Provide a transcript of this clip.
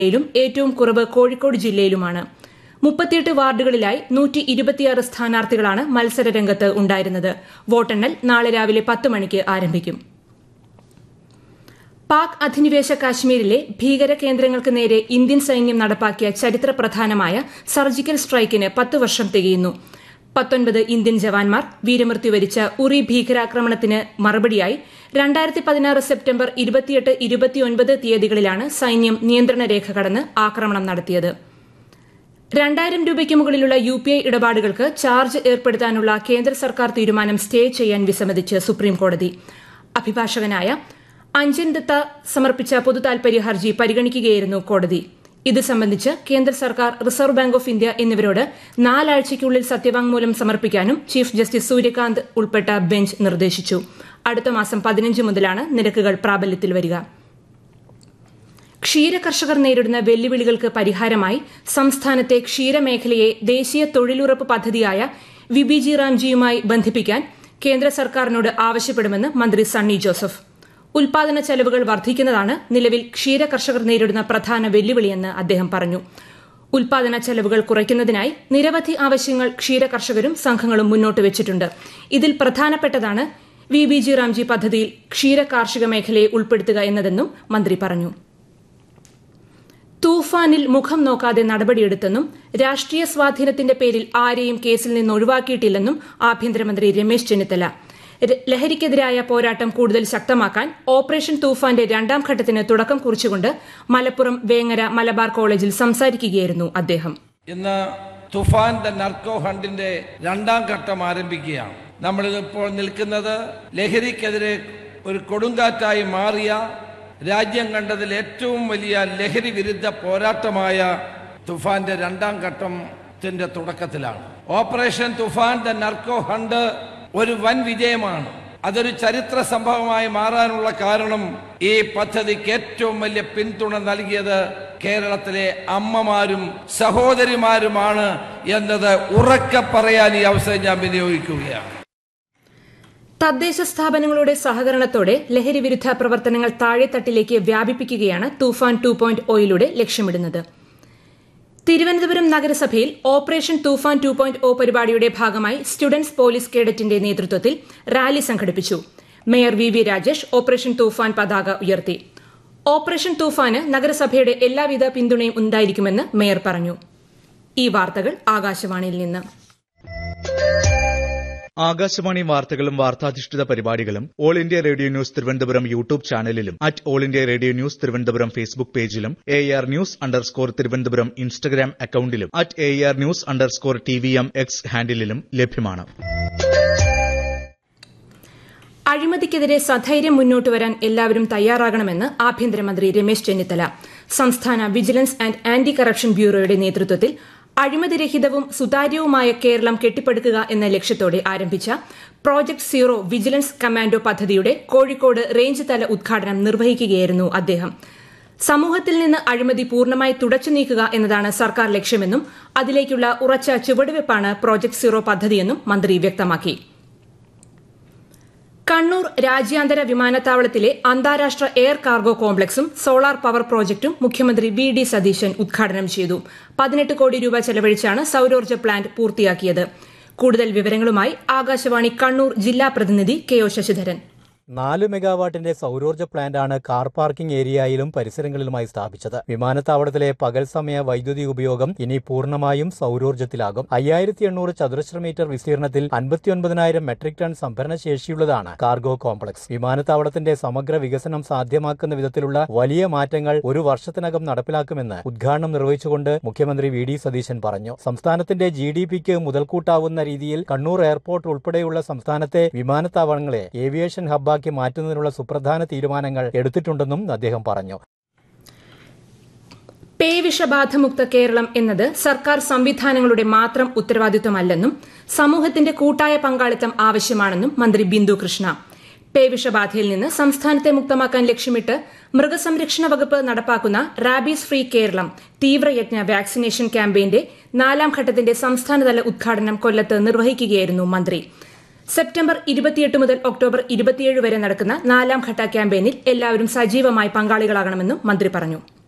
ജില്ലയിലും ഏറ്റവും കുറവ് കോഴിക്കോട് ജില്ലയിലുമാണ് മുപ്പത്തിയെട്ട് വാർഡുകളിലായി നൂറ്റി ഇരുപത്തിയാറ് സ്ഥാനാർത്ഥികളാണ് മത്സര രംഗത്ത് ഉണ്ടായിരുന്നത് വോട്ടെണ്ണൽ നാളെ രാവിലെ പത്ത് മണിക്ക് ആരംഭിക്കും പാക് അധിനിവേശ കാശ്മീരിലെ ഭീകര കേന്ദ്രങ്ങൾക്ക് നേരെ ഇന്ത്യൻ സൈന്യം നടപ്പാക്കിയ ചരിത്രപ്രധാനമായ സർജിക്കൽ സ്ട്രൈക്കിന് പത്ത് വർഷം തികയുന്നു പത്തൊൻപത് ഇന്ത്യൻ ജവാന്മാർ വീരമൃത്യു വരിച്ച ഉറി ഭീകരാക്രമണത്തിന് മറുപടിയായി രണ്ടായിരത്തി പതിനാറ് സെപ്റ്റംബർ ഇരുപത്തിയെട്ട് ഇരുപത്തിയൊൻപത് തീയതികളിലാണ് സൈന്യം നിയന്ത്രണ രേഖ കടന്ന് ആക്രമണം നടത്തിയത് രണ്ടായിരം രൂപയ്ക്ക് മുകളിലുള്ള യു പി ഐ ഇടപാടുകൾക്ക് ചാർജ് ഏർപ്പെടുത്താനുള്ള കേന്ദ്ര സർക്കാർ തീരുമാനം സ്റ്റേ ചെയ്യാൻ വിസമ്മതിച്ച് സുപ്രീംകോടതി അഭിഭാഷകനായ അഞ്ജൻ ദത്ത സമർപ്പിച്ച പൊതുതാൽപര്യ ഹർജി പരിഗണിക്കുകയായിരുന്നു കോടതി ഇത് സംബന്ധിച്ച് കേന്ദ്ര സർക്കാർ റിസർവ് ബാങ്ക് ഓഫ് ഇന്ത്യ എന്നിവരോട് നാലാഴ്ചയ്ക്കുള്ളിൽ സത്യവാങ്മൂലം സമർപ്പിക്കാനും ചീഫ് ജസ്റ്റിസ് സൂര്യകാന്ത് ഉൾപ്പെട്ട ബെഞ്ച് നിർദ്ദേശിച്ചു അടുത്ത മാസം പതിനഞ്ച് മുതലാണ് നിരക്കുകൾ പ്രാബല്യത്തിൽ വരിക ക്ഷീര കർഷകർ നേരിടുന്ന വെല്ലുവിളികൾക്ക് പരിഹാരമായി സംസ്ഥാനത്തെ ക്ഷീരമേഖലയെ ദേശീയ തൊഴിലുറപ്പ് പദ്ധതിയായ വിബിജി റാംജിയുമായി ബന്ധിപ്പിക്കാൻ കേന്ദ്ര സർക്കാരിനോട് ആവശ്യപ്പെടുമെന്ന് മന്ത്രി സണ്ണി ജോസഫ് ഉൽപാദന ചെലവുകൾ വർദ്ധിക്കുന്നതാണ് നിലവിൽ ക്ഷീര കർഷകർ നേരിടുന്ന പ്രധാന വെല്ലുവിളിയെന്ന് അദ്ദേഹം പറഞ്ഞു ഉൽപാദന ചെലവുകൾ കുറയ്ക്കുന്നതിനായി നിരവധി ആവശ്യങ്ങൾ ക്ഷീര കർഷകരും സംഘങ്ങളും മുന്നോട്ട് വെച്ചിട്ടുണ്ട് ഇതിൽ പ്രധാനപ്പെട്ടതാണ് വി ബി ജി റാംജി പദ്ധതിയിൽ ക്ഷീര കാർഷിക മേഖലയെ ഉൾപ്പെടുത്തുക എന്നതെന്നും മന്ത്രി പറഞ്ഞു തൂഫാനിൽ മുഖം നോക്കാതെ നടപടിയെടുത്തെന്നും രാഷ്ട്രീയ സ്വാധീനത്തിന്റെ പേരിൽ ആരെയും കേസിൽ നിന്ന് ഒഴിവാക്കിയിട്ടില്ലെന്നും ആഭ്യന്തരമന്ത്രി രമേശ് ചെന്നിത്തല ലഹരിക്കെതിരായ പോരാട്ടം കൂടുതൽ ശക്തമാക്കാൻ ഓപ്പറേഷൻ തൂഫാന്റെ രണ്ടാം ഘട്ടത്തിന് തുടക്കം കുറിച്ചുകൊണ്ട് മലപ്പുറം വേങ്ങര മലബാർ കോളേജിൽ സംസാരിക്കുകയായിരുന്നു അദ്ദേഹം ഇന്ന് തുഫാൻ ദ നർക്കോ ഹണ്ടിന്റെ രണ്ടാം ഘട്ടം ആരംഭിക്കുകയാണ് നമ്മളിപ്പോൾ നിൽക്കുന്നത് ലഹരിക്കെതിരെ ഒരു കൊടുങ്കാറ്റായി മാറിയ രാജ്യം കണ്ടതിൽ ഏറ്റവും വലിയ ലഹരി വിരുദ്ധ പോരാട്ടമായ തുഫാന്റെ രണ്ടാം ഘട്ടത്തിന്റെ തുടക്കത്തിലാണ് operation Toofan the narco hunt ഒരു വൻ വിജയമാണ് അതൊരു ചരിത്ര സംഭവമായി മാറാനുള്ള കാരണം ഈ പദ്ധതിക്ക് ഏറ്റവും വലിയ പിന്തുണ നൽകിയത് കേരളത്തിലെ അമ്മമാരും സഹോദരിമാരുമാണ് എന്നത് ഉറക്കെ പറയാൻ ഈ അവസരം ഞാൻ വിനിയോഗിക്കുകയാണ് തദ്ദേശ സ്ഥാപനങ്ങളുടെ സഹകരണത്തോടെ ലഹരി വിരുദ്ധ പ്രവർത്തനങ്ങൾ താഴെത്തട്ടിലേക്ക് വ്യാപിപ്പിക്കുകയാണ് തൂഫാൻ ടു പോയിന്റ് ഒയിലൂടെ ലക്ഷ്യമിടുന്നത് തിരുവനന്തപുരം നഗരസഭയിൽ operation Toofan two point O പരിപാടിയുടെ ഭാഗമായി സ്റ്റുഡൻസ് പോലീസ് കേഡറ്റിന്റെ നേതൃത്വത്തിൽ റാലി സംഘടിപ്പിച്ചു mayor V V Rajesh operation Toofan പതാക ഉയർത്തി ഓപ്പറേഷൻ തൂഫാന് നഗരസഭയുടെ എല്ലാവിധ പിന്തുണയും ഉണ്ടായിരിക്കുമെന്ന് മേയർ പറഞ്ഞു ഈ വാർത്തകൾ ആകാശവാണിയിൽ നിന്ന് ആകാശവാണി വാർത്തകളും വാർത്താധിഷ്ഠിത പരിപാടികളും all India radio news Thiruvananthapuram YouTube ചാനലിലും at all India radio news Thiruvananthapuram Facebook പേജിലും A R news underscore Thiruvananthapuram Instagram അക്കൌണ്ടിലും at A R news underscore T V M X ഹാൻഡിലും ലഭ്യമാണ് അഴിമതിക്കെതിരെ സധൈര്യം മുന്നോട്ട് വരാൻ എല്ലാവരും തയ്യാറാകണമെന്ന് ആഭ്യന്തരമന്ത്രി രമേശ് ചെന്നിത്തല സംസ്ഥാന വിജിലൻസ് ആൻഡ് ആന്റി കറപ്ഷൻ ബ്യൂറോയുടെ നേതൃത്വത്തിൽ അഴിമതിരഹിതവും സുതാര്യവുമായ കേരളം കെട്ടിപ്പടുക്കുക എന്ന ലക്ഷ്യത്തോടെ ആരംഭിച്ച പ്രോജക്ട് സീറോ വിജിലൻസ് കമാൻഡോ പദ്ധതിയുടെ കോഴിക്കോട് റേഞ്ച് തല ഉദ്ഘാടനം നിർവഹിക്കുകയായിരുന്നു അദ്ദേഹം സമൂഹത്തിൽ നിന്ന് അഴിമതി പൂർണ്ണമായി തുടച്ചു നീക്കുക എന്നതാണ് സർക്കാർ ലക്ഷ്യമെന്നും അതിലേക്കുള്ള ഉറച്ച ചുവടുവയ്പ്പാണ് പ്രോജക്ട് സീറോ പദ്ധതിയെന്നും മന്ത്രി വ്യക്തമാക്കി കണ്ണൂർ രാജ്യാന്തര വിമാനത്താവളത്തിലെ അന്താരാഷ്ട്ര എയർ കാർഗോ കോംപ്ലക്സും സോളാർ പവർ പ്രോജക്ടും മുഖ്യമന്ത്രി വി ഡി സതീശൻ ഉദ്ഘാടനം ചെയ്തു പതിനെട്ട് കോടി രൂപ ചെലവഴിച്ചാണ് സൌരോർജ്ജ പ്ലാന്റ് പൂർത്തിയാക്കിയത് കൂടുതൽ വിവരങ്ങളുമായി ആകാശവാണി കണ്ണൂർ ജില്ലാ പ്രതിനിധി കെ ഒ ശശിധരൻ നാല് മെഗാവാട്ടിന്റെ സൗരോർജ്ജ പ്ലാന്റാണ് കാർ പാർക്കിംഗ് ഏരിയയിലും പരിസരങ്ങളിലുമായി സ്ഥാപിച്ചത് വിമാനത്താവളത്തിലെ പകൽ സമയ വൈദ്യുതി ഉപയോഗം ഇനി പൂർണ്ണമായും സൗരോർജ്ജത്തിലാകും അയ്യായിരത്തി എണ്ണൂറ് ചതുരശ്ര മീറ്റർ വിസ്തീർണത്തിൽ അൻപത്തിയൊൻപതിനായിരം മെട്രിക് ടൺ സംഭരണ ശേഷിയുള്ളതാണ് കാർഗോ കോംപ്ലക്സ് വിമാനത്താവളത്തിന്റെ സമഗ്ര വികസനം സാധ്യമാക്കുന്ന വിധത്തിലുള്ള വലിയ മാറ്റങ്ങൾ ഒരു വർഷത്തിനകം നടപ്പിലാക്കുമെന്ന് ഉദ്ഘാടനം നിർവഹിച്ചുകൊണ്ട് മുഖ്യമന്ത്രി വി ഡി സതീശൻ പറഞ്ഞു സംസ്ഥാനത്തിന്റെ ജി ഡി പിക്ക് മുതൽക്കൂട്ടാവുന്ന രീതിയിൽ കണ്ണൂർ എയർപോർട്ട് ഉൾപ്പെടെയുള്ള സംസ്ഥാനത്തെ വിമാനത്താവളങ്ങളെ ഏവിയേഷൻ ഹബ്ബാക്കി ഒഴിവാക്കി മാറ്റുന്നതിനുള്ള സുപ്രധാന തീരുമാനങ്ങൾ എടുത്തിട്ടുണ്ടെന്നും അദ്ദേഹം പറഞ്ഞു പേവിഷബാധമുക്ത കേരളം എന്നത് സർക്കാർ സംവിധാനങ്ങളുടെ മാത്രം ഉത്തരവാദിത്വമല്ലെന്നും സമൂഹത്തിന്റെ കൂട്ടായ പങ്കാളിത്തം ആവശ്യമാണെന്നും മന്ത്രി ബിന്ദു കൃഷ്ണ പേവിഷബാധയിൽ നിന്ന് സംസ്ഥാനത്തെ മുക്തമാക്കാൻ ലക്ഷ്യമിട്ട് മൃഗസംരക്ഷണ വകുപ്പ് നടപ്പാക്കുന്ന റാബീസ് ഫ്രീ കേരളം തീവ്രയജ്ഞ വാക്സിനേഷൻ ക്യാമ്പയിന്റെ നാലാം ഘട്ടത്തിന്റെ സംസ്ഥാനതല ഉദ്ഘാടനം കൊല്ലത്ത് നിർവഹിക്കുകയായിരുന്നു മന്ത്രി സെപ്റ്റംബർ ഇരുപത്തിയെട്ട് മുതൽ ഒക്ടോബർ ഇരുപത്തിയേഴ് വരെ നടക്കുന്ന നാലാം ഘട്ട ക്യാമ്പയിനിൽ എല്ലാവരും സജീവമായി പങ്കാളികളാകണമെന്നും മന്ത്രി പറഞ്ഞു